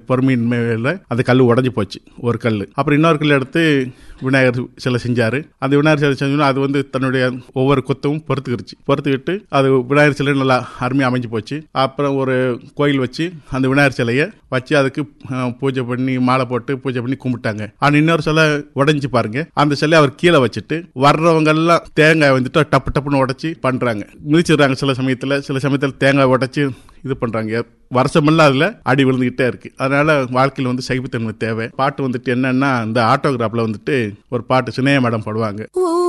பொறுமையின்மையில அந்த கல் உடஞ்சி போச்சு ஒரு கல் அப்புறம் இன்னொரு கல் எடுத்து விநாயகர் சிலை செஞ்சாரு அந்த விநாயகர் சிலை செஞ்சோன்னா அது வந்து தன்னுடைய ஒவ்வொரு கொத்தவும் பொறுத்துக்கிடுச்சு பொறுத்துக்கிட்டு அது விநாயகர் சிலை நல்லா அருமையாக அமைஞ்சு போச்சு அப்புறம் ஒரு கோயில் வச்சு அந்த விநாயகர் சிலையை வச்சு அதுக்கு அஹ், பூஜை பண்ணி மாலை போட்டு பூஜை பண்ணி கும்பிட்டாங்க ஆனால் இன்னொரு சிலை உடைஞ்சு பாருங்க அந்த சிலையை அவர் கீழே வச்சுட்டு வர்றவங்க எல்லாம் தேங்காய் வந்துட்டு டப்பு டப்புன்னு உடைச்சி பண்றாங்க மிதிச்சிடுறாங்க சில சமயத்தில் சில சமயத்தில் தேங்காய் உடைச்சு இது பண்றாங்க வருஷமெல்லாம் அதுல அடி விழுந்துகிட்டே இருக்கு அதனால வாழ்க்கையில் வந்து சகிப்புத்தன்மை தேவை பாட்டு வந்துட்டு என்னன்னா இந்த ஆட்டோகிராஃப்ல வந்துட்டு ஒரு பாட்டு சினைய மேடம் பாடுவாங்க ஊ